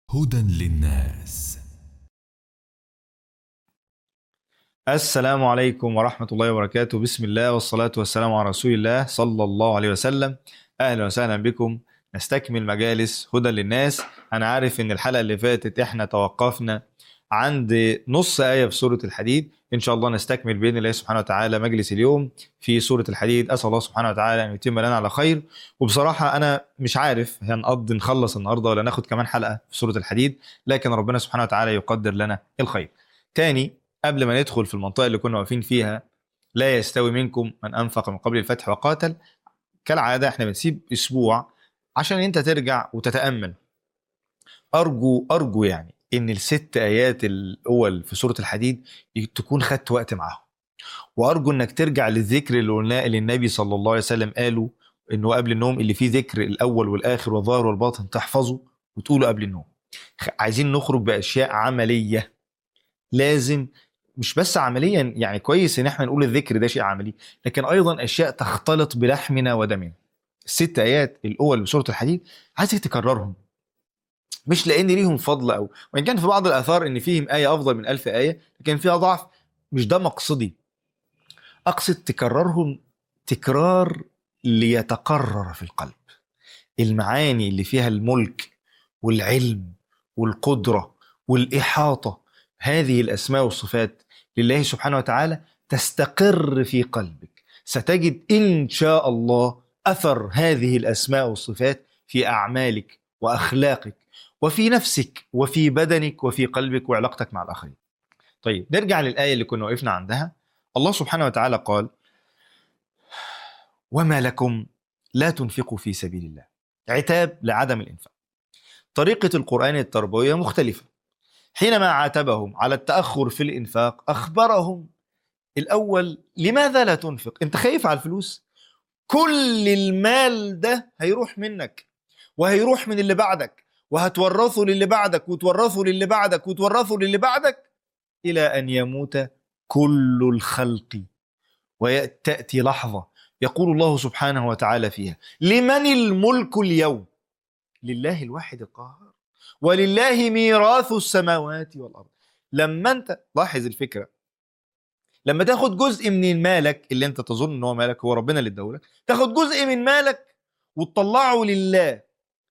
هدى للناس السلام عليكم ورحمة الله وبركاته بسم الله والصلاة والسلام على رسول الله صلى الله عليه وسلم أهلا وسهلا بكم نستكمل مجالس هدى للناس أنا عارف إن الحلقة اللي فاتت إحنا توقفنا عند نص آية في سورة الحديد إن شاء الله نستكمل بإذن الله سبحانه وتعالى مجلس اليوم في سورة الحديد أسأل الله سبحانه وتعالى أن يتم لنا على خير وبصراحة أنا مش عارف هنقضي نخلص النهاردة ولا ناخد كمان حلقة في سورة الحديد لكن ربنا سبحانه وتعالى يقدر لنا الخير تاني قبل ما ندخل في المنطقة اللي كنا واقفين فيها لا يستوي منكم من أنفق من قبل الفتح وقاتل كالعادة احنا بنسيب أسبوع عشان أنت ترجع وتتأمل أرجو أرجو يعني إن الست آيات الأول في سورة الحديد تكون خدت وقت معاهم وأرجو إنك ترجع للذكر اللي قلناه اللي النبي صلى الله عليه وسلم قاله إنه قبل النوم اللي فيه ذكر الأول والآخر والظاهر والباطن تحفظه وتقوله قبل النوم عايزين نخرج بأشياء عملية لازم مش بس عمليا يعني كويس ان احنا نقول الذكر ده شيء عملي لكن ايضا اشياء تختلط بلحمنا ودمنا الست ايات الاول بسوره الحديد عايزك تكررهم مش لان ليهم فضل او وان كان في بعض الاثار ان فيهم ايه افضل من ألف ايه لكن فيها ضعف مش ده مقصدي اقصد تكررهم تكرار ليتقرر في القلب المعاني اللي فيها الملك والعلم والقدره والاحاطه هذه الاسماء والصفات لله سبحانه وتعالى تستقر في قلبك ستجد ان شاء الله اثر هذه الاسماء والصفات في اعمالك واخلاقك وفي نفسك وفي بدنك وفي قلبك وعلاقتك مع الاخرين. طيب نرجع للايه اللي كنا وقفنا عندها الله سبحانه وتعالى قال: وما لكم لا تنفقوا في سبيل الله. عتاب لعدم الانفاق. طريقه القران التربويه مختلفه. حينما عاتبهم على التأخر في الإنفاق أخبرهم الأول لماذا لا تنفق أنت خايف على الفلوس كل المال ده هيروح منك وهيروح من اللي بعدك وهتورثه للي بعدك وتورثه للي بعدك وتورثه للي بعدك إلى أن يموت كل الخلق وتأتي لحظة يقول الله سبحانه وتعالى فيها لمن الملك اليوم لله الواحد القهار ولله ميراث السماوات والارض لما انت لاحظ الفكره لما تاخد جزء من مالك اللي انت تظن ان هو مالك هو ربنا اللي اداهولك تاخد جزء من مالك وتطلعه لله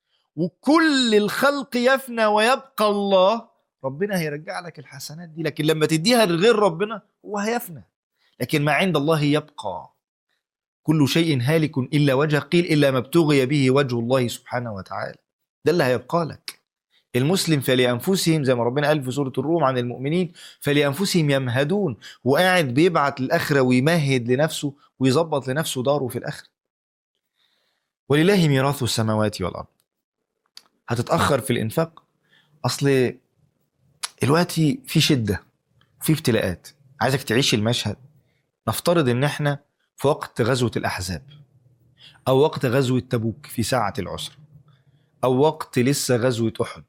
وكل الخلق يفنى ويبقى الله ربنا هيرجع لك الحسنات دي لكن لما تديها لغير ربنا هو هيفنى لكن ما عند الله يبقى كل شيء هالك الا وجه قيل الا ما ابتغي به وجه الله سبحانه وتعالى ده اللي هيبقى لك المسلم فلأنفسهم زي ما ربنا قال في سورة الروم عن المؤمنين فلأنفسهم يمهدون وقاعد بيبعت للآخرة ويمهد لنفسه ويظبط لنفسه داره في الآخرة ولله ميراث السماوات والأرض هتتأخر في الإنفاق أصل دلوقتي في شدة في ابتلاءات عايزك تعيش المشهد نفترض إن إحنا في وقت غزوة الأحزاب أو وقت غزوة تبوك في ساعة العسر أو وقت لسه غزوة أحد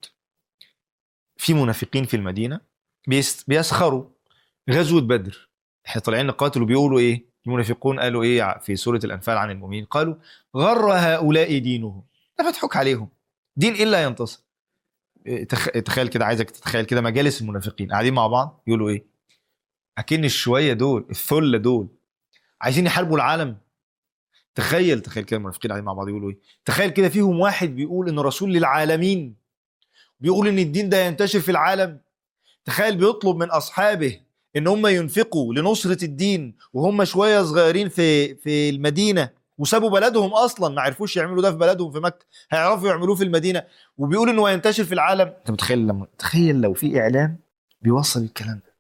في منافقين في المدينة بيسخروا غزوة بدر احنا طالعين نقاتل وبيقولوا ايه المنافقون قالوا ايه في سورة الأنفال عن المؤمنين قالوا غر هؤلاء دينهم ده فتحك عليهم دين إلا ينتصر تخيل كده عايزك تتخيل كده مجالس المنافقين قاعدين مع بعض يقولوا ايه أكن الشوية دول الثلة دول عايزين يحاربوا العالم تخيل تخيل كده المنافقين قاعدين مع بعض يقولوا ايه تخيل كده فيهم واحد بيقول انه رسول للعالمين بيقول ان الدين ده ينتشر في العالم تخيل بيطلب من اصحابه ان هم ينفقوا لنصرة الدين وهم شوية صغيرين في في المدينة وسابوا بلدهم اصلا ما عرفوش يعملوا ده في بلدهم في مكة هيعرفوا يعملوه في المدينة وبيقول انه هينتشر في العالم انت متخيل لما تخيل لو في اعلام بيوصل الكلام ده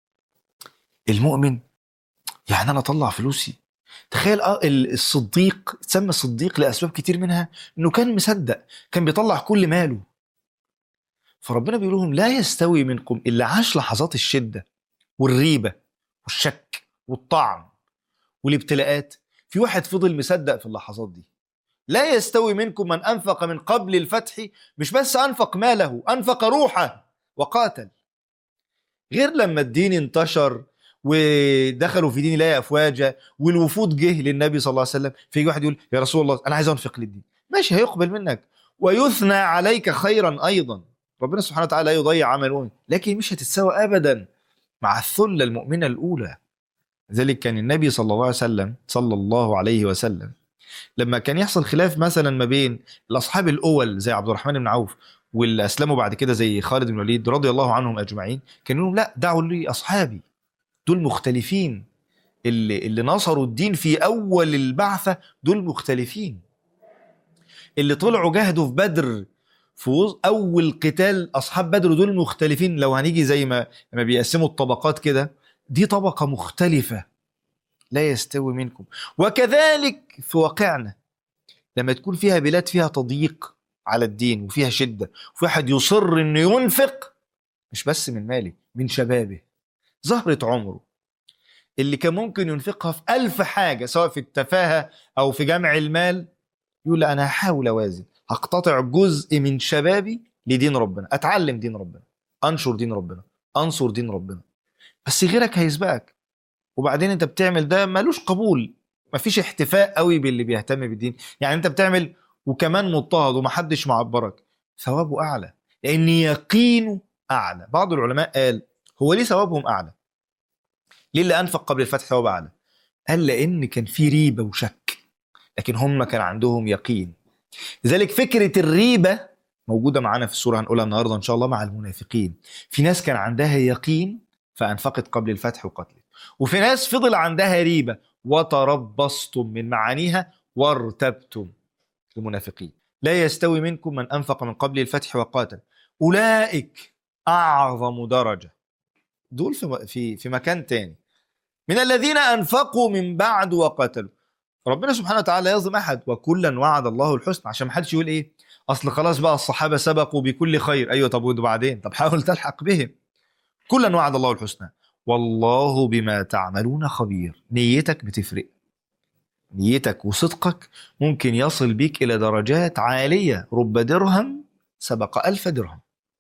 المؤمن يعني انا اطلع فلوسي تخيل اه الصديق تسمى صديق لاسباب كتير منها انه كان مصدق كان بيطلع كل ماله فربنا بيقول لهم لا يستوي منكم الا عاش لحظات الشده والريبه والشك والطعن والابتلاءات في واحد فضل مصدق في اللحظات دي لا يستوي منكم من انفق من قبل الفتح مش بس انفق ماله انفق روحه وقاتل غير لما الدين انتشر ودخلوا في دين الله افواجا والوفود جه للنبي صلى الله عليه وسلم فيجي واحد يقول يا رسول الله انا عايز انفق للدين ماشي هيقبل منك ويثنى عليك خيرا ايضا ربنا سبحانه وتعالى لا يضيع عمل المؤمن لكن مش هتتساوى ابدا مع الثله المؤمنه الاولى ذلك كان النبي صلى الله عليه وسلم صلى الله عليه وسلم لما كان يحصل خلاف مثلا ما بين الاصحاب الاول زي عبد الرحمن بن عوف واللي اسلموا بعد كده زي خالد بن الوليد رضي الله عنهم اجمعين كانوا يقولوا لا دعوا لي اصحابي دول مختلفين اللي اللي نصروا الدين في اول البعثه دول مختلفين اللي طلعوا جاهدوا في بدر في وز- اول قتال اصحاب بدر دول مختلفين لو هنيجي زي ما لما بيقسموا الطبقات كده دي طبقه مختلفه لا يستوي منكم وكذلك في واقعنا لما تكون فيها بلاد فيها تضييق على الدين وفيها شده وفي واحد يصر انه ينفق مش بس من ماله من شبابه زهره عمره اللي كان ممكن ينفقها في ألف حاجة سواء في التفاهة أو في جمع المال يقول لا أنا هحاول أوازن هقتطع جزء من شبابي لدين ربنا أتعلم دين ربنا أنشر دين ربنا أنصر دين ربنا بس غيرك هيسبقك وبعدين أنت بتعمل ده ملوش قبول مفيش احتفاء قوي باللي بيهتم بالدين يعني أنت بتعمل وكمان مضطهد ومحدش معبرك ثوابه أعلى لأن يقينه أعلى بعض العلماء قال هو ليه ثوابهم أعلى ليه اللي انفق قبل الفتح ثواب اعلى؟ قال لان كان في ريبه وشك لكن هم كان عندهم يقين لذلك فكره الريبه موجوده معانا في السوره هنقولها النهارده ان شاء الله مع المنافقين في ناس كان عندها يقين فانفقت قبل الفتح وقتلت وفي ناس فضل عندها ريبه وتربصتم من معانيها وارتبتم المنافقين لا يستوي منكم من انفق من قبل الفتح وقاتل اولئك اعظم درجه دول في في في مكان تاني من الذين انفقوا من بعد وقتلوا ربنا سبحانه وتعالى يظلم احد وكلا وعد الله الحسنى عشان ما حدش يقول ايه اصل خلاص بقى الصحابه سبقوا بكل خير ايوه طب وبعدين طب حاول تلحق بهم كلا وعد الله الحسنى والله بما تعملون خبير نيتك بتفرق نيتك وصدقك ممكن يصل بيك الى درجات عاليه رب درهم سبق الف درهم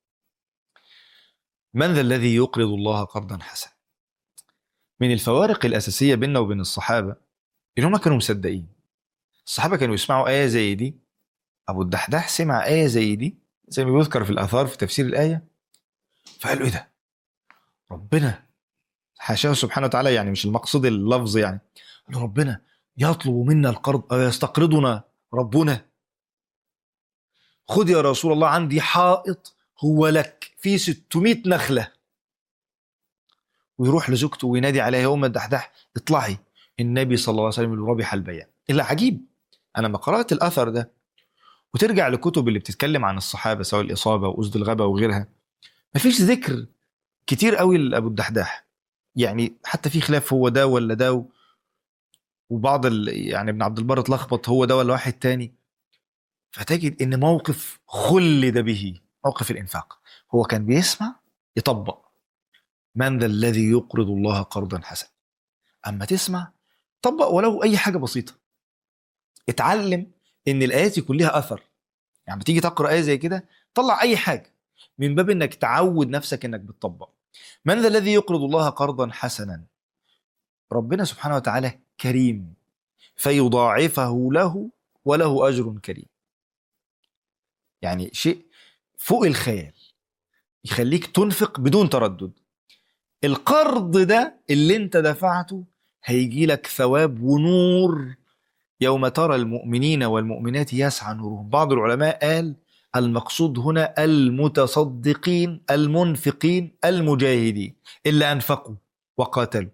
من ذا الذي يقرض الله قرضا حسنا من الفوارق الأساسية بيننا وبين الصحابة إن هم كانوا مصدقين الصحابة كانوا يسمعوا آية زي دي أبو الدحداح سمع آية زي دي زي ما بيذكر في الآثار في تفسير الآية فقالوا إيه ده ربنا حاشاه سبحانه وتعالى يعني مش المقصود اللفظ يعني قالوا ربنا يطلب منا القرض أو يستقرضنا ربنا خذ يا رسول الله عندي حائط هو لك في 600 نخلة ويروح لزوجته وينادي عليها يوم الدحداح اطلعي النبي صلى الله عليه وسلم يقول ربح البيع اللي عجيب انا لما قرات الاثر ده وترجع لكتب اللي بتتكلم عن الصحابه سواء الاصابه واسد الغابه وغيرها مفيش ذكر كتير قوي لابو الدحداح يعني حتى في خلاف هو ده ولا ده و- وبعض ال... يعني ابن عبد البر اتلخبط هو ده ولا واحد تاني فتجد ان موقف خلد به موقف الانفاق هو كان بيسمع يطبق من ذا الذي يقرض الله قرضا حسنا اما تسمع طبق ولو اي حاجه بسيطه اتعلم ان الايات يكون لها اثر يعني بتيجي تقرا ايه زي كده طلع اي حاجه من باب انك تعود نفسك انك بتطبق من ذا الذي يقرض الله قرضا حسنا ربنا سبحانه وتعالى كريم فيضاعفه له وله اجر كريم يعني شيء فوق الخيال يخليك تنفق بدون تردد القرض ده اللي انت دفعته هيجي لك ثواب ونور يوم ترى المؤمنين والمؤمنات يسعى نورهم بعض العلماء قال المقصود هنا المتصدقين المنفقين المجاهدين اللي انفقوا وقاتلوا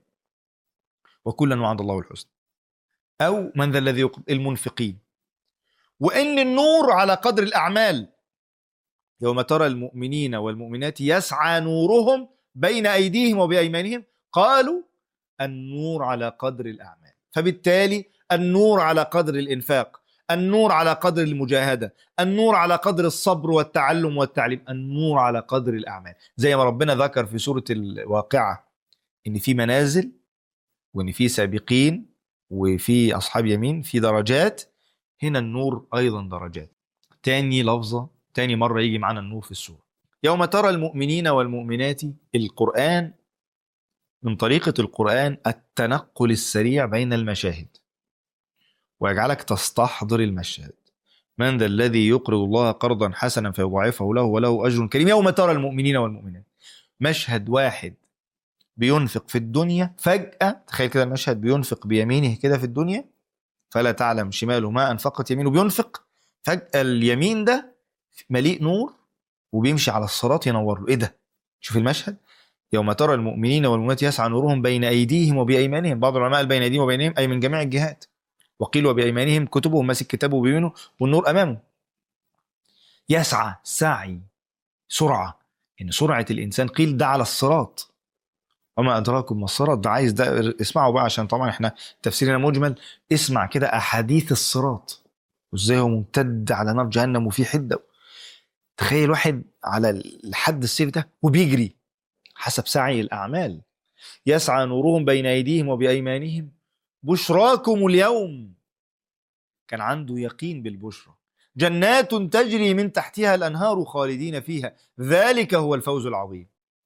وكلا وعد الله الحسنى او من ذا الذي يقبل المنفقين وان النور على قدر الاعمال يوم ترى المؤمنين والمؤمنات يسعى نورهم بين ايديهم وبايمانهم قالوا النور على قدر الاعمال فبالتالي النور على قدر الانفاق النور على قدر المجاهده النور على قدر الصبر والتعلم والتعليم النور على قدر الاعمال زي ما ربنا ذكر في سوره الواقعه ان في منازل وان في سابقين وفي اصحاب يمين في درجات هنا النور ايضا درجات تاني لفظه تاني مره يجي معانا النور في السوره يوم ترى المؤمنين والمؤمنات القران من طريقه القران التنقل السريع بين المشاهد ويجعلك تستحضر المشهد من ذا الذي يقرض الله قرضا حسنا فيضاعفه له وله اجر كريم يوم ترى المؤمنين والمؤمنات مشهد واحد بينفق في الدنيا فجأة تخيل كده المشهد بينفق بيمينه كده في الدنيا فلا تعلم شماله ما أنفقت يمينه بينفق فجأة اليمين ده مليء نور وبيمشي على الصراط ينور له إيه ده؟ شوف المشهد يوم ترى المؤمنين والمؤمنات يسعى نورهم بين أيديهم وبأيمانهم بعض العلماء قال بين أيديهم وبأيمانهم أي من جميع الجهات وقيل وبأيمانهم كتبهم ماسك كتابه بيمينه والنور أمامه يسعى سعي سرعة إن سرعة الإنسان قيل ده على الصراط وما أدراكم ما الصراط ده عايز ده اسمعوا بقى عشان طبعا احنا تفسيرنا مجمل اسمع كده أحاديث الصراط وازاي هو ممتد على نار جهنم وفي حدة تخيل واحد على الحد السيف ده وبيجري حسب سعي الأعمال يسعى نورهم بين أيديهم وبأيمانهم بشراكم اليوم كان عنده يقين بالبشرى جنات تجري من تحتها الأنهار خالدين فيها ذلك هو الفوز العظيم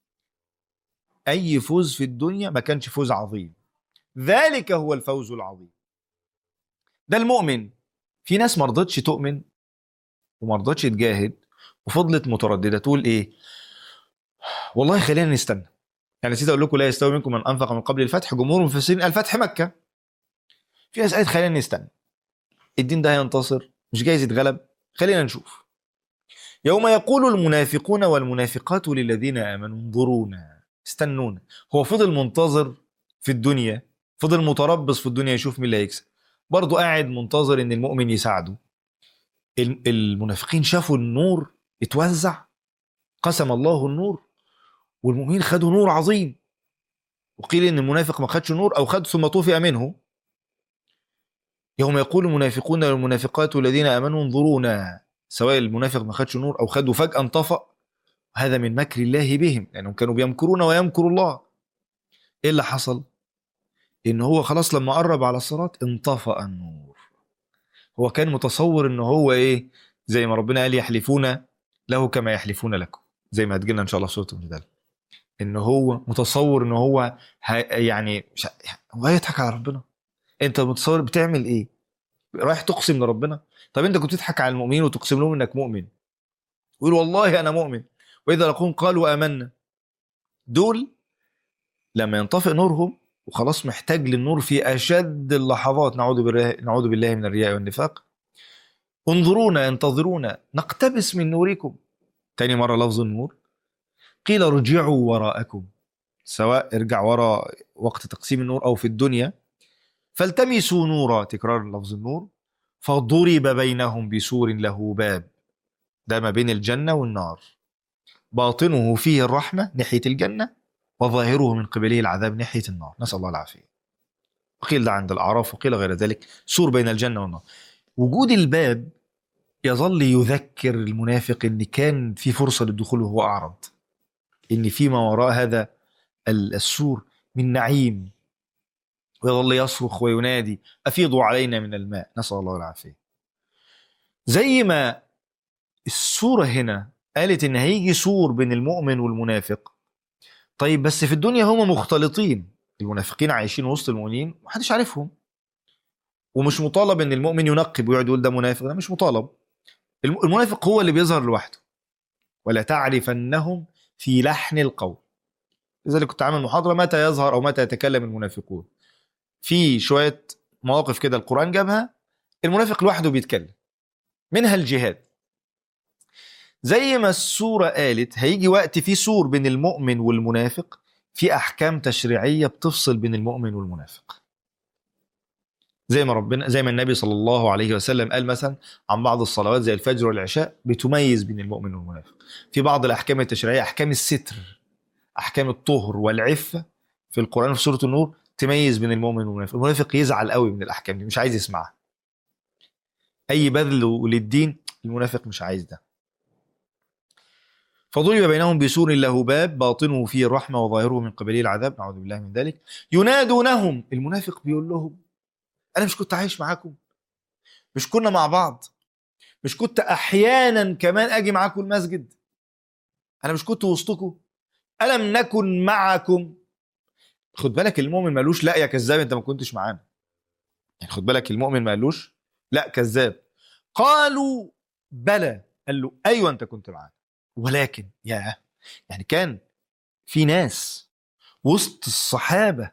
أي فوز في الدنيا ما كانش فوز عظيم ذلك هو الفوز العظيم ده المؤمن في ناس ما رضتش تؤمن وما رضتش تجاهد وفضلت متردده تقول ايه والله خلينا نستنى يعني نسيت اقول لكم لا يستوي منكم من انفق من قبل الفتح جمهور المفسرين قال فتح مكه في ناس قالت خلينا نستنى الدين ده هينتصر مش جايز يتغلب خلينا نشوف يوم يقول المنافقون والمنافقات للذين امنوا انظرونا استنونا هو فضل منتظر في الدنيا فضل متربص في الدنيا يشوف مين اللي هيكسب برضه قاعد منتظر ان المؤمن يساعده المنافقين شافوا النور اتوزع قسم الله النور والمؤمنين خدوا نور عظيم وقيل ان المنافق ما خدش نور او خد ثم طفئ منه يوم يقول المنافقون والمنافقات الذين امنوا انظرونا سواء المنافق ما خدش نور او خده فجاه انطفأ هذا من مكر الله بهم لانهم كانوا بيمكرون ويمكر الله ايه اللي حصل ان هو خلاص لما قرب على الصراط انطفأ النور هو كان متصور ان هو ايه زي ما ربنا قال يحلفون له كما يحلفون لكم زي ما هتجيلنا ان شاء الله في سوره المجادله ان هو متصور ان هو يعني مش هو هيضحك على ربنا انت متصور بتعمل ايه رايح تقسم لربنا طب انت كنت بتضحك على المؤمنين وتقسم لهم انك مؤمن ويقول والله انا مؤمن واذا لقوهم قالوا امنا دول لما ينطفئ نورهم وخلاص محتاج للنور في اشد اللحظات نعوذ بالله نعوذ بالله من الرياء والنفاق انظرونا انتظرونا نقتبس من نوركم تاني مرة لفظ النور قيل ارجعوا وراءكم سواء ارجع وراء وقت تقسيم النور أو في الدنيا فالتمسوا نورا تكرار لفظ النور فضرب بينهم بسور له باب ده ما بين الجنة والنار باطنه فيه الرحمة ناحية الجنة وظاهره من قبله العذاب ناحية النار نسأل الله العافية وقيل ده عند الأعراف وقيل غير ذلك سور بين الجنة والنار وجود الباب يظل يذكر المنافق ان كان في فرصه للدخول وهو اعرض ان في ما وراء هذا السور من نعيم ويظل يصرخ وينادي افيضوا علينا من الماء نسال الله العافيه زي ما السوره هنا قالت ان هيجي سور بين المؤمن والمنافق طيب بس في الدنيا هم مختلطين المنافقين عايشين وسط المؤمنين محدش عارفهم ومش مطالب ان المؤمن ينقب ويقعد يقول ده منافق ده مش مطالب المنافق هو اللي بيظهر لوحده ولا تعرفنهم في لحن القول لذلك كنت عامل محاضرة متى يظهر أو متى يتكلم المنافقون في شوية مواقف كده القرآن جابها المنافق لوحده بيتكلم منها الجهاد زي ما السورة قالت هيجي وقت في سور بين المؤمن والمنافق في أحكام تشريعية بتفصل بين المؤمن والمنافق زي ما ربنا زي ما النبي صلى الله عليه وسلم قال مثلا عن بعض الصلوات زي الفجر والعشاء بتميز بين المؤمن والمنافق في بعض الاحكام التشريعيه احكام الستر احكام الطهر والعفه في القران في سوره النور تميز بين المؤمن والمنافق المنافق يزعل قوي من الاحكام دي مش عايز يسمعها اي بذل للدين المنافق مش عايز ده فضرب بينهم بسور له باب باطنه فيه الرحمه وظاهره من قبله العذاب نعوذ بالله من ذلك ينادونهم المنافق بيقول لهم انا مش كنت عايش معاكم مش كنا مع بعض مش كنت احيانا كمان اجي معاكم المسجد انا مش كنت وسطكم الم نكن معكم خد بالك المؤمن مالوش لا يا كذاب انت ما كنتش معانا يعني خد بالك المؤمن مالوش لا كذاب قالوا بلى قال له ايوه انت كنت معانا ولكن يا يعني كان في ناس وسط الصحابه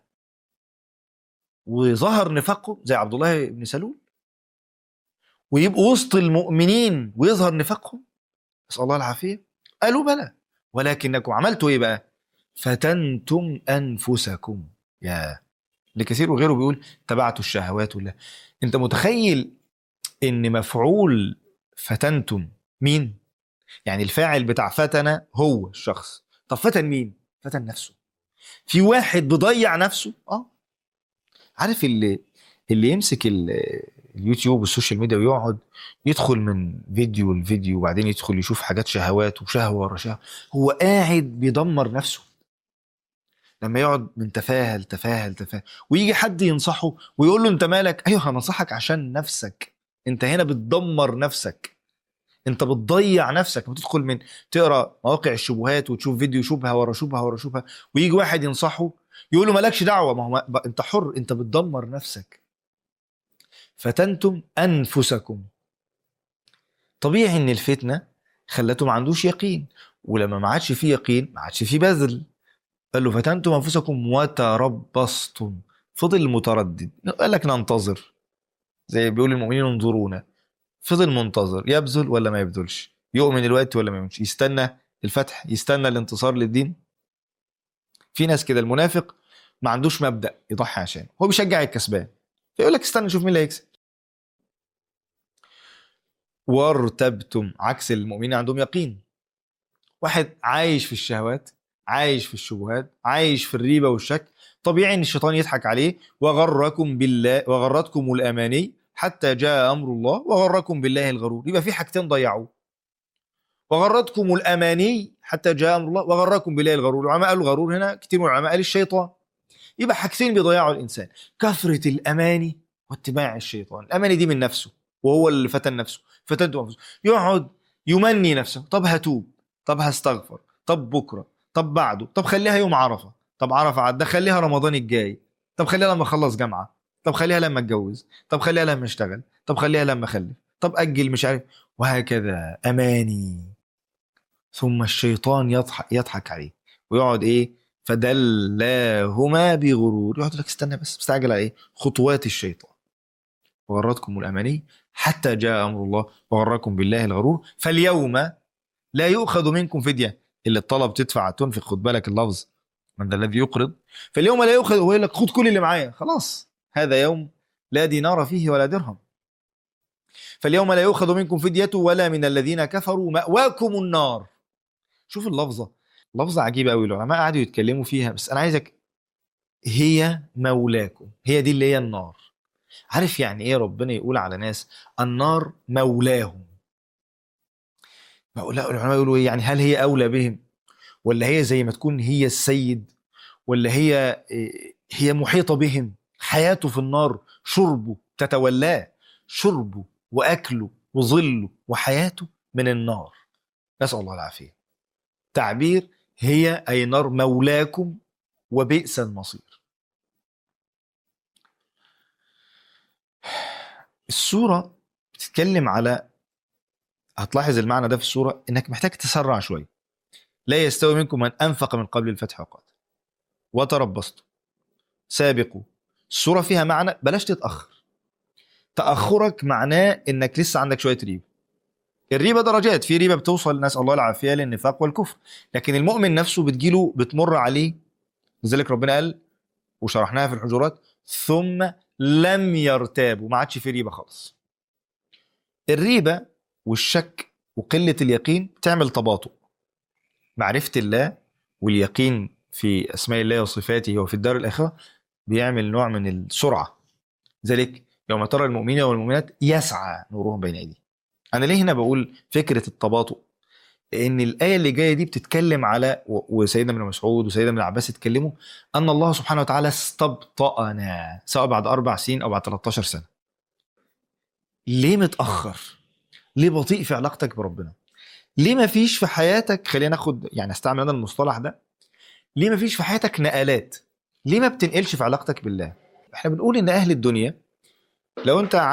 وظهر نفاقهم زي عبد الله بن سلول ويبقوا وسط المؤمنين ويظهر نفاقهم نسال الله العافيه قالوا بلى ولكنكم عملتوا ايه بقى فتنتم انفسكم يا لكثير وغيره بيقول تبعتوا الشهوات ولا انت متخيل ان مفعول فتنتم مين يعني الفاعل بتاع فتن هو الشخص طب فتن مين فتن نفسه في واحد بيضيع نفسه اه عارف اللي اللي يمسك ال- اليوتيوب والسوشيال ميديا ويقعد يدخل من فيديو لفيديو وبعدين يدخل يشوف حاجات شهوات وشهوه ورا شهوه هو قاعد بيدمر نفسه لما يقعد من تفاهه لتفاهه لتفاهه ويجي حد ينصحه ويقول له انت مالك ايوه هنصحك عشان نفسك انت هنا بتدمر نفسك انت بتضيع نفسك بتدخل من تقرا مواقع الشبهات وتشوف فيديو شبهه ورا شبهه ورا شبهه ويجي واحد ينصحه يقول له مالكش دعوه ما هو ما- بقى انت حر انت بتدمر نفسك فتنتم انفسكم طبيعي ان الفتنه خلته ما عندوش يقين ولما ما عادش فيه يقين ما عادش فيه بذل قال له فتنتم انفسكم وتربصتم فضل متردد قال لك ننتظر زي بيقول المؤمنين انظرونا فضل منتظر يبذل ولا ما يبذلش يؤمن الوقت ولا ما يؤمنش يستنى الفتح يستنى الانتصار للدين في ناس كده المنافق ما عندوش مبدا يضحي عشان هو بيشجع الكسبان فيقول لك استنى نشوف مين اللي هيكسب وارتبتم عكس المؤمنين عندهم يقين واحد عايش في الشهوات عايش في الشبهات عايش في الريبه والشك طبيعي ان الشيطان يضحك عليه وغركم بالله وغرتكم الاماني حتى جاء امر الله وغركم بالله الغرور يبقى في حاجتين ضيعوه وغرتكم الاماني حتى جاء امر الله وغركم بالله الغرور العلماء قالوا الغرور هنا كتير من العلماء قال الشيطان يبقى حاجتين بيضيعوا الانسان كثره الاماني واتباع الشيطان الاماني دي من نفسه وهو اللي فتن نفسه فتنته انفسه يقعد يمني نفسه طب هتوب طب هستغفر طب بكره طب بعده طب خليها يوم عرفه طب عرفه عدى خليها رمضان الجاي طب خليها لما اخلص جامعه طب خليها لما اتجوز طب خليها لما اشتغل طب خليها لما اخلف طب اجل مش عارف وهكذا اماني ثم الشيطان يضحك يضحك عليه ويقعد ايه فدلاهما بغرور يقعد لك استنى بس مستعجل على ايه خطوات الشيطان وغرتكم الاماني حتى جاء امر الله وغركم بالله الغرور فاليوم لا يؤخذ منكم فديه اللي الطلب تدفع تنفق خد بالك اللفظ من ذا الذي يقرض فاليوم لا يؤخذ هو يقول لك خد كل اللي معايا خلاص هذا يوم لا دينار فيه ولا درهم فاليوم لا يؤخذ منكم فدية ولا من الذين كفروا مأواكم النار شوف اللفظة لفظة عجيبة قوي العلماء قعدوا يتكلموا فيها بس أنا عايزك هي مولاكم هي دي اللي هي النار عارف يعني ايه ربنا يقول على ناس النار مولاهم بقول لا العلماء يقولوا ايه يعني هل هي اولى بهم ولا هي زي ما تكون هي السيد ولا هي إيه، هي محيطه بهم حياته في النار شربه تتولاه شربه واكله وظله وحياته من النار نسال الله العافيه تعبير هي اي نار مولاكم وبئس المصير السوره بتتكلم على هتلاحظ المعنى ده في السوره انك محتاج تسرع شويه لا يستوي منكم من انفق من قبل الفتح وقاتل وتربصتم سابقوا السوره فيها معنى بلاش تتاخر تاخرك معناه انك لسه عندك شويه ريبه الريبه درجات في ريبه بتوصل نسال الله العافيه للنفاق والكفر لكن المؤمن نفسه بتجيله بتمر عليه لذلك ربنا قال وشرحناها في الحجرات ثم لم يرتابوا ما عادش في ريبه خالص الريبه والشك وقله اليقين بتعمل تباطؤ معرفه الله واليقين في اسماء الله وصفاته وفي الدار الاخره بيعمل نوع من السرعه ذلك يوم ترى المؤمنين والمؤمنات يسعى نورهم بين ايديهم انا ليه هنا بقول فكره التباطؤ ان الايه اللي جايه دي بتتكلم على و- وسيدنا ابن مسعود وسيدنا ابن عباس اتكلموا ان الله سبحانه وتعالى استبطأنا سواء بعد اربع سنين او بعد 13 سنه ليه متاخر ليه بطيء في علاقتك بربنا ليه ما فيش في حياتك خلينا ناخد يعني استعمل انا المصطلح ده ليه ما فيش في حياتك نقلات ليه ما بتنقلش في علاقتك بالله احنا بنقول ان اهل الدنيا لو انت قعدت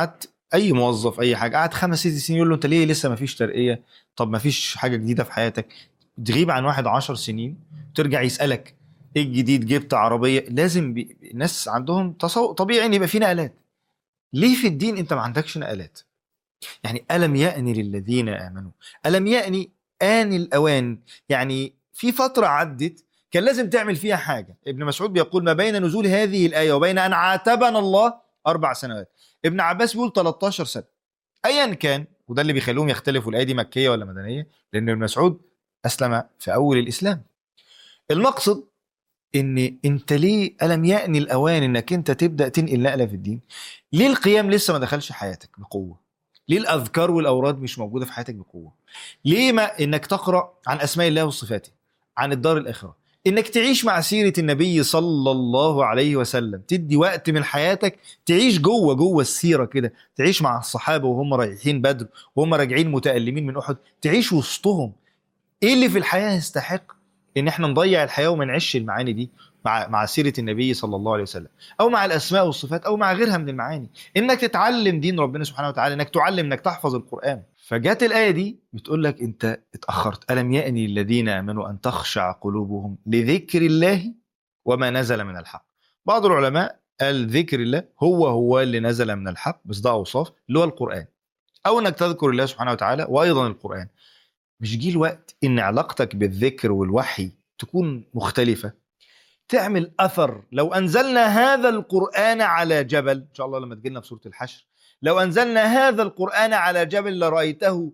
اي موظف اي حاجه قعد خمس ست سنين يقول له انت ليه لسه ما فيش ترقيه طب ما فيش حاجه جديده في حياتك تغيب عن واحد عشر سنين ترجع يسالك ايه الجديد جبت عربيه لازم بي... الناس عندهم تصور طبيعي ان يبقى في نقلات ليه في الدين انت ما عندكش نقلات يعني الم يأني للذين امنوا الم يأني آن الاوان يعني في فتره عدت كان لازم تعمل فيها حاجه ابن مسعود بيقول ما بين نزول هذه الايه وبين ان عاتبنا الله اربع سنوات ابن عباس بيقول 13 سنه ايا كان وده اللي بيخليهم يختلفوا الايه دي مكيه ولا مدنيه لان ابن مسعود اسلم في اول الاسلام المقصد ان انت ليه الم يأني الاوان انك انت تبدا تنقل نقله في الدين ليه القيام لسه ما دخلش حياتك بقوه ليه الاذكار والاوراد مش موجوده في حياتك بقوه ليه ما انك تقرا عن اسماء الله وصفاته عن الدار الاخره انك تعيش مع سيره النبي صلى الله عليه وسلم تدي وقت من حياتك تعيش جوه جوه السيره كده تعيش مع الصحابه وهم رايحين بدر وهم راجعين متالمين من احد تعيش وسطهم ايه اللي في الحياه يستحق ان احنا نضيع الحياه وما نعيش المعاني دي مع مع سيره النبي صلى الله عليه وسلم او مع الاسماء والصفات او مع غيرها من المعاني انك تتعلم دين ربنا سبحانه وتعالى انك تعلم انك تحفظ القران فجت الايه دي بتقول لك انت اتاخرت الم يأني الذين امنوا ان تخشع قلوبهم لذكر الله وما نزل من الحق بعض العلماء قال ذكر الله هو هو اللي نزل من الحق بس ده اوصاف اللي هو القران او انك تذكر الله سبحانه وتعالى وايضا القران مش جه الوقت ان علاقتك بالذكر والوحي تكون مختلفه تعمل اثر لو انزلنا هذا القران على جبل ان شاء الله لما تجينا في سوره الحشر لو انزلنا هذا القران على جبل لرايته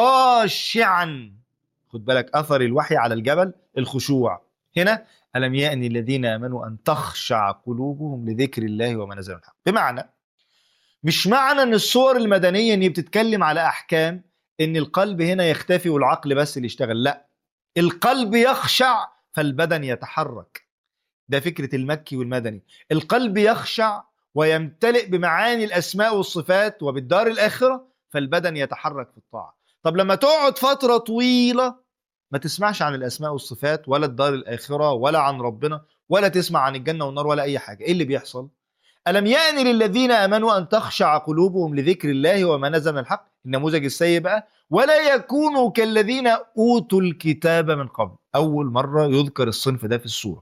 خاشعا خد بالك اثر الوحي على الجبل الخشوع هنا الم يأني الذين امنوا ان تخشع قلوبهم لذكر الله وما نزل من الحق بمعنى مش معنى ان الصور المدنيه ان هي بتتكلم على احكام ان القلب هنا يختفي والعقل بس اللي يشتغل لا القلب يخشع فالبدن يتحرك ده فكره المكي والمدني القلب يخشع ويمتلئ بمعاني الاسماء والصفات وبالدار الاخره فالبدن يتحرك في الطاعه طب لما تقعد فتره طويله ما تسمعش عن الاسماء والصفات ولا الدار الاخره ولا عن ربنا ولا تسمع عن الجنه والنار ولا اي حاجه ايه اللي بيحصل الم يأن للذين امنوا ان تخشع قلوبهم لذكر الله وما نزل من الحق النموذج السيء بقى ولا يكونوا كالذين اوتوا الكتاب من قبل اول مره يذكر الصنف ده في السوره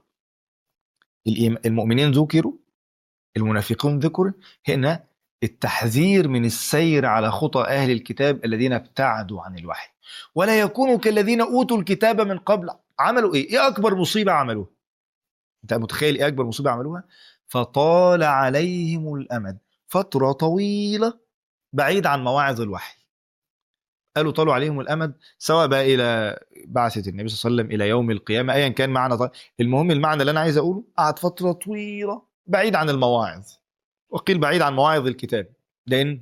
الإيم- المؤمنين ذكروا المنافقون ذكروا هنا التحذير من السير على خطى اهل الكتاب الذين ابتعدوا عن الوحي ولا يكونوا كالذين اوتوا الكتاب من قبل عملوا ايه؟ ايه اكبر مصيبه عملوها؟ انت متخيل ايه اكبر مصيبه عملوها؟ فطال عليهم الامد فتره طويله بعيد عن مواعظ الوحي قالوا طالوا عليهم الامد سواء بقى الى بعثه النبي صلى الله عليه وسلم الى يوم القيامه ايا كان معنى طيب. المهم المعنى اللي انا عايز اقوله قعد فتره طويله بعيد عن المواعظ وقيل بعيد عن مواعظ الكتاب لان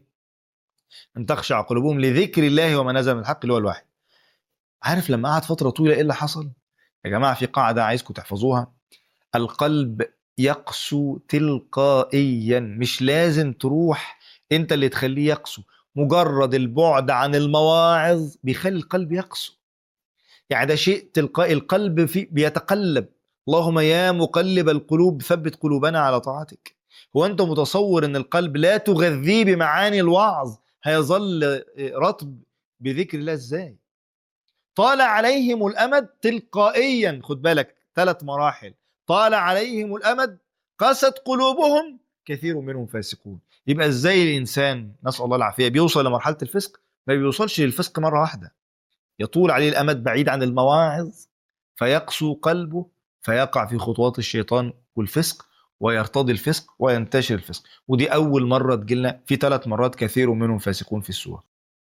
ان تخشع قلوبهم لذكر الله وما نزل من الحق اللي هو الوحي عارف لما قعد فتره طويله ايه اللي حصل يا جماعه في قاعده عايزكم تحفظوها القلب يقسو تلقائيا مش لازم تروح انت اللي تخليه يقسو مجرد البعد عن المواعظ بيخلي القلب يقسو يعني ده شيء تلقائي القلب في بيتقلب اللهم يا مقلب القلوب ثبت قلوبنا على طاعتك هو انت متصور ان القلب لا تغذيه بمعاني الوعظ هيظل رطب بذكر الله ازاي طال عليهم الامد تلقائيا خد بالك ثلاث مراحل طال عليهم الامد قست قلوبهم كثير منهم فاسقون يبقى ازاي الانسان نسال الله العافيه بيوصل لمرحله الفسق ما بيوصلش للفسق مره واحده يطول عليه الامد بعيد عن المواعظ فيقسو قلبه فيقع في خطوات الشيطان والفسق ويرتضي الفسق وينتشر الفسق ودي اول مره تجيلنا في ثلاث مرات كثير منهم فاسقون في السوره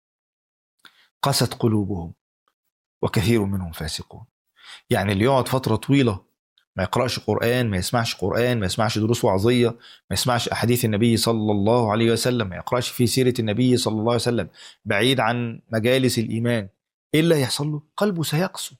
قست قلوبهم وكثير منهم فاسقون يعني اللي يقعد فتره طويله ما يقرأش قرآن ما يسمعش قرآن ما يسمعش دروس وعظية ما يسمعش أحاديث النبي صلى الله عليه وسلم ما يقرأش في سيرة النبي صلى الله عليه وسلم بعيد عن مجالس الإيمان إيه اللي هيحصل له؟ قلبه سيقسو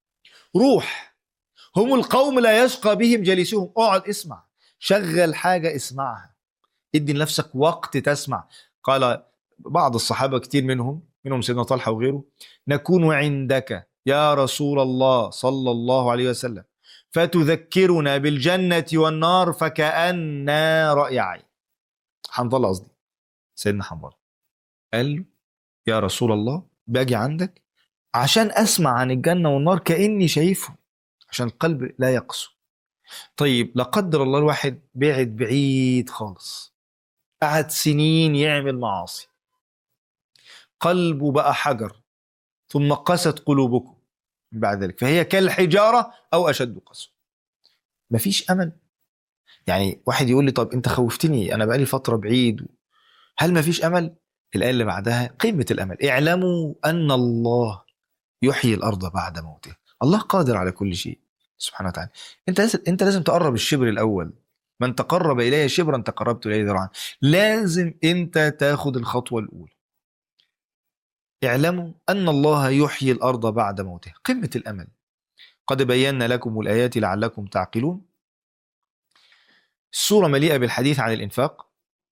روح هم القوم لا يشقى بهم جليسهم اقعد اسمع شغل حاجة اسمعها ادي لنفسك وقت تسمع قال بعض الصحابة كتير منهم منهم سيدنا طلحة وغيره نكون عندك يا رسول الله صلى الله عليه وسلم فتذكرنا بالجنة والنار فكأننا رأي عين حنظلة قصدي سيدنا حنظلة قال له يا رسول الله باجي عندك عشان اسمع عن الجنه والنار كاني شايفهم عشان القلب لا يقسو طيب لا قدر الله الواحد بعد بعيد خالص قعد سنين يعمل معاصي قلبه بقى حجر ثم قست قلوبكم بعد ذلك فهي كالحجاره او اشد قسوه مفيش امل يعني واحد يقول لي طب انت خوفتني انا بقالي فتره بعيد هل مفيش امل الايه اللي بعدها قمه الامل اعلموا ان الله يحيي الارض بعد موتها الله قادر على كل شيء سبحانه وتعالى انت لازم انت لازم تقرب الشبر الاول من تقرب الي شبرا تقربت اليه ذراعا لازم انت تاخد الخطوه الاولى اعلموا ان الله يحيي الارض بعد موتها قمه الامل قد بينا لكم الايات لعلكم تعقلون السوره مليئه بالحديث عن الانفاق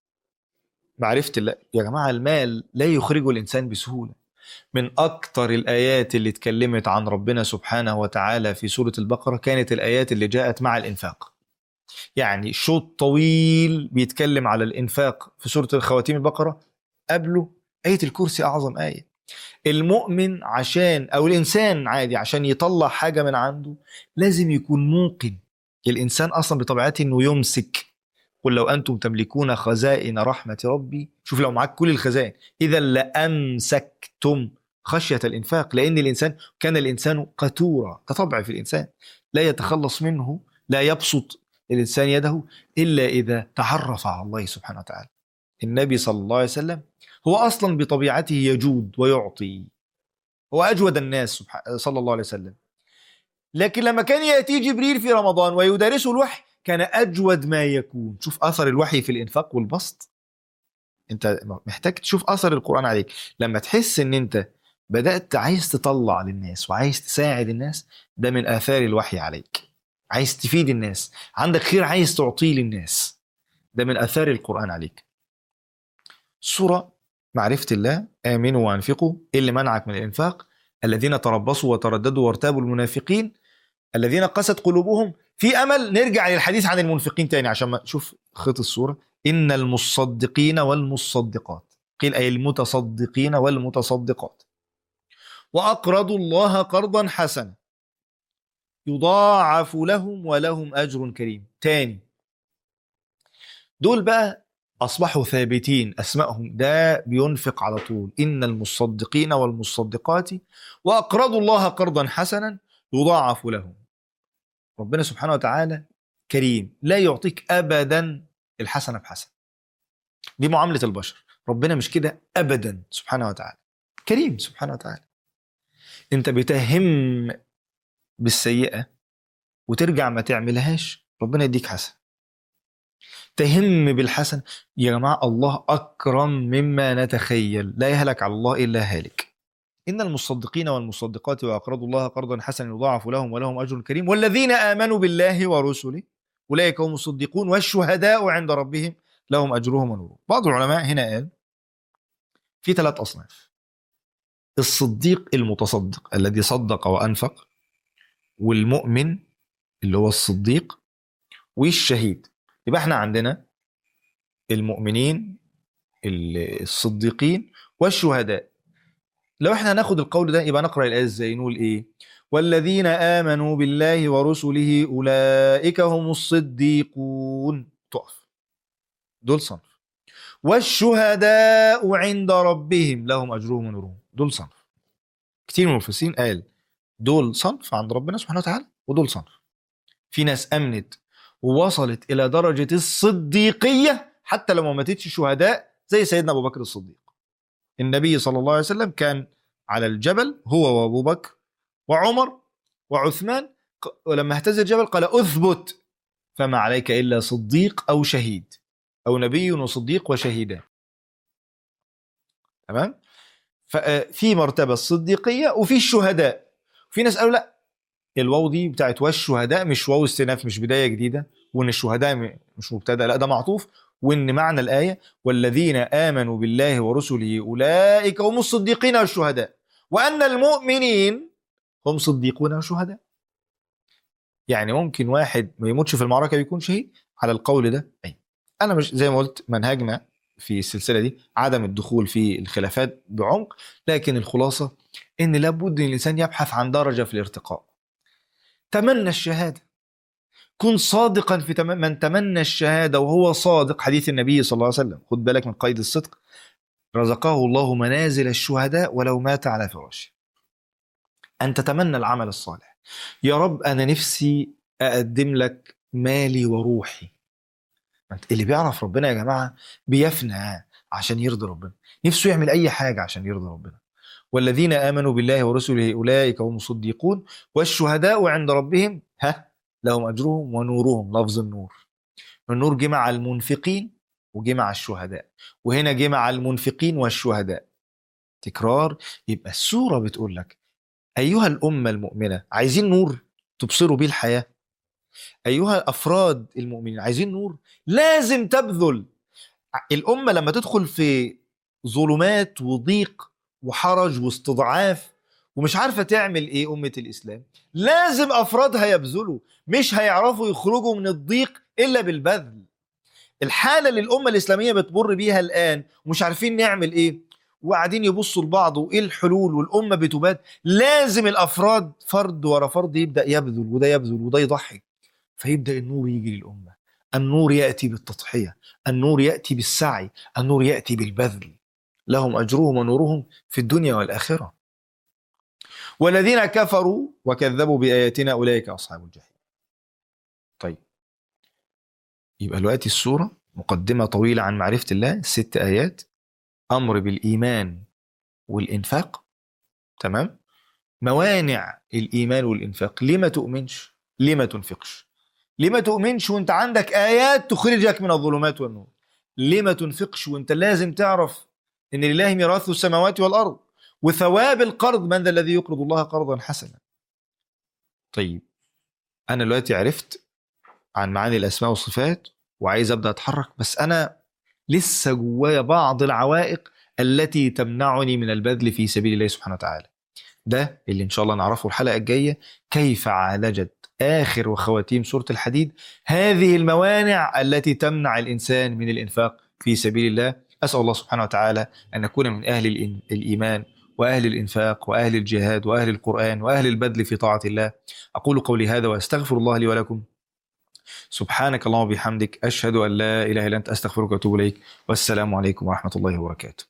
معرفه الله يا جماعه المال لا يخرجه الانسان بسهوله من اكتر الايات اللي اتكلمت عن ربنا سبحانه وتعالى في سوره البقره كانت الايات اللي جاءت مع الانفاق يعني شوط طويل بيتكلم على الانفاق في سوره الخواتيم البقره قبله ايه الكرسي اعظم ايه المؤمن عشان او الانسان عادي عشان يطلع حاجه من عنده لازم يكون موقن الانسان اصلا بطبيعته انه يمسك قل لو انتم تملكون خزائن رحمه ربي شوف لو معاك كل الخزائن اذا لامسكتم خشيه الانفاق لان الانسان كان الانسان قتورا كطبع في الانسان لا يتخلص منه لا يبسط الانسان يده الا اذا تعرف على الله سبحانه وتعالى النبي صلى الله عليه وسلم هو اصلا بطبيعته يجود ويعطي هو اجود الناس سبحانه صلى الله عليه وسلم لكن لما كان ياتي جبريل في رمضان ويدارسه الوحي كان اجود ما يكون شوف اثر الوحي في الانفاق والبسط انت محتاج تشوف اثر القران عليك لما تحس ان انت بدات عايز تطلع للناس وعايز تساعد الناس ده من اثار الوحي عليك عايز تفيد الناس عندك خير عايز تعطيه للناس ده من اثار القران عليك سوره معرفه الله امنوا وانفقوا ايه اللي منعك من الانفاق الذين تربصوا وترددوا وارتابوا المنافقين الذين قست قلوبهم في امل نرجع للحديث عن المنفقين تاني عشان ما نشوف خط الصوره ان المصدقين والمصدقات قيل اي المتصدقين والمتصدقات واقرضوا الله قرضا حسنا يضاعف لهم ولهم اجر كريم تاني دول بقى اصبحوا ثابتين اسمائهم ده بينفق على طول ان المصدقين والمصدقات واقرضوا الله قرضا حسنا يضاعف لهم ربنا سبحانه وتعالى كريم لا يعطيك ابدا الحسنه بحسنه دي معامله البشر ربنا مش كده ابدا سبحانه وتعالى كريم سبحانه وتعالى انت بتهم بالسيئه وترجع ما تعملهاش ربنا يديك حسن تهم بالحسن يا جماعه الله اكرم مما نتخيل لا يهلك على الله الا هالك إن المصدقين والمصدقات وأقرضوا الله قرضا حسنا يضاعف لهم ولهم أجر كريم والذين آمنوا بالله ورسله أولئك هم الصديقون والشهداء عند ربهم لهم أجرهم ونورهم بعض العلماء هنا قال في ثلاث أصناف الصديق المتصدق الذي صدق وأنفق والمؤمن اللي هو الصديق والشهيد يبقى احنا عندنا المؤمنين الصديقين والشهداء لو احنا هناخد القول ده يبقى نقرا الايه ازاي نقول ايه والذين امنوا بالله ورسله اولئك هم الصديقون تقف دول صنف والشهداء عند ربهم لهم اجرهم ونورهم دول صنف كتير من المفسرين قال دول صنف عند ربنا سبحانه وتعالى ودول صنف في ناس امنت ووصلت الى درجه الصديقيه حتى لو ما ماتتش شهداء زي سيدنا ابو بكر الصديق النبي صلى الله عليه وسلم كان على الجبل هو وابو بكر وعمر وعثمان ولما اهتز الجبل قال اثبت فما عليك الا صديق او شهيد او نبي وصديق وشهيدان تمام ففي مرتبه الصديقيه وفي الشهداء في ناس قالوا لا الواو دي بتاعت والشهداء مش واو استئناف مش بدايه جديده وان الشهداء مش مبتدا لا ده معطوف وان معنى الايه والذين امنوا بالله ورسله اولئك هم الصديقين والشهداء وان المؤمنين هم صديقون وشهداء يعني ممكن واحد ما يموتش في المعركه ويكون شهيد على القول ده أي. انا مش زي ما قلت منهجنا في السلسله دي عدم الدخول في الخلافات بعمق لكن الخلاصه ان لابد ان الانسان يبحث عن درجه في الارتقاء تمنى الشهاده كن صادقا في تم... من تمنى الشهاده وهو صادق حديث النبي صلى الله عليه وسلم خد بالك من قيد الصدق رزقه الله منازل الشهداء ولو مات على فراشه ان تتمنى العمل الصالح يا رب انا نفسي اقدم لك مالي وروحي اللي بيعرف ربنا يا جماعه بيفنى عشان يرضي ربنا نفسه يعمل اي حاجه عشان يرضي ربنا والذين امنوا بالله ورسله اولئك هم الصديقون والشهداء عند ربهم ها لهم اجرهم ونورهم لفظ النور النور جه مع المنفقين وجه مع الشهداء وهنا جه مع المنفقين والشهداء تكرار يبقى السوره بتقول لك ايها الامه المؤمنه عايزين نور تبصروا بيه الحياه ايها الافراد المؤمنين عايزين نور لازم تبذل الامه لما تدخل في ظلمات وضيق وحرج واستضعاف ومش عارفه تعمل ايه امه الاسلام لازم افرادها يبذلوا مش هيعرفوا يخرجوا من الضيق الا بالبذل الحاله اللي الامه الاسلاميه بتمر بيها الان ومش عارفين نعمل ايه وقاعدين يبصوا لبعض وايه الحلول والامه بتبات لازم الافراد فرد ورا فرد يبدا يبذل وده يبذل وده يضحي فيبدا النور يجي للامه النور ياتي بالتضحيه النور ياتي بالسعي النور ياتي بالبذل لهم اجرهم ونورهم في الدنيا والاخره والذين كفروا وكذبوا باياتنا اولئك اصحاب الجحيم طيب يبقى دلوقتي السوره مقدمه طويله عن معرفه الله ست ايات امر بالايمان والانفاق تمام موانع الايمان والانفاق ليه ما تؤمنش ليه ما تنفقش ليه ما تؤمنش وانت عندك ايات تخرجك من الظلمات والنور ليه ما تنفقش وانت لازم تعرف ان لله ميراث السماوات والارض وثواب القرض من ذا الذي يقرض الله قرضا حسنا طيب انا دلوقتي عرفت عن معاني الاسماء والصفات وعايز ابدا اتحرك بس انا لسه جوايا بعض العوائق التي تمنعني من البذل في سبيل الله سبحانه وتعالى ده اللي ان شاء الله نعرفه الحلقه الجايه كيف عالجت اخر وخواتيم سوره الحديد هذه الموانع التي تمنع الانسان من الانفاق في سبيل الله اسال الله سبحانه وتعالى ان نكون من اهل الإن- الايمان واهل الانفاق واهل الجهاد واهل القران واهل البذل في طاعه الله اقول قولي هذا واستغفر الله لي ولكم سبحانك اللهم وبحمدك اشهد ان لا اله الا انت استغفرك واتوب اليك والسلام عليكم ورحمه الله وبركاته